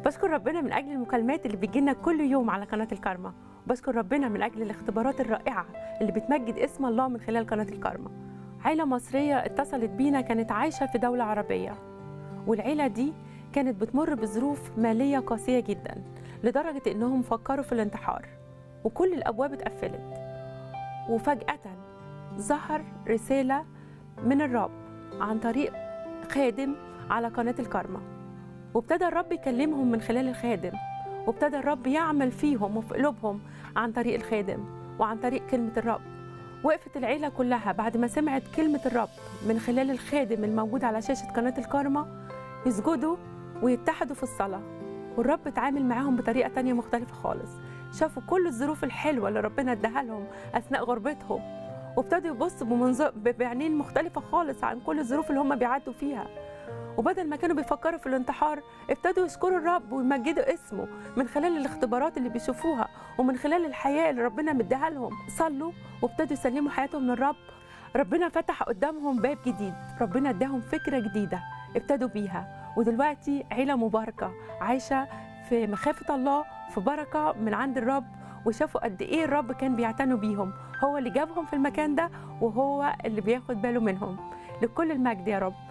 بشكر ربنا من اجل المكالمات اللي بتجينا كل يوم على قناه الكارما وبشكر ربنا من اجل الاختبارات الرائعه اللي بتمجد اسم الله من خلال قناه الكارما عيله مصريه اتصلت بينا كانت عايشه في دوله عربيه والعيله دي كانت بتمر بظروف ماليه قاسيه جدا لدرجه انهم فكروا في الانتحار وكل الابواب اتقفلت وفجاه ظهر رساله من الرب عن طريق خادم على قناه الكارما وابتدى الرب يكلمهم من خلال الخادم وابتدى الرب يعمل فيهم وفي قلوبهم عن طريق الخادم وعن طريق كلمة الرب وقفت العيلة كلها بعد ما سمعت كلمة الرب من خلال الخادم الموجود على شاشة قناة الكارما يسجدوا ويتحدوا في الصلاة والرب اتعامل معاهم بطريقة تانية مختلفة خالص شافوا كل الظروف الحلوة اللي ربنا اداها لهم أثناء غربتهم وابتدوا يبصوا بمنظر بعينين مختلفة خالص عن كل الظروف اللي هم بيعدوا فيها وبدل ما كانوا بيفكروا في الانتحار ابتدوا يشكروا الرب ويمجدوا اسمه من خلال الاختبارات اللي بيشوفوها ومن خلال الحياة اللي ربنا مديها لهم صلوا وابتدوا يسلموا حياتهم للرب ربنا فتح قدامهم باب جديد ربنا اداهم فكرة جديدة ابتدوا بيها ودلوقتي عيلة مباركة عايشة في مخافة الله في بركة من عند الرب وشافوا قد ايه الرب كان بيعتنوا بيهم هو اللي جابهم في المكان ده وهو اللي بياخد باله منهم لكل المجد يا رب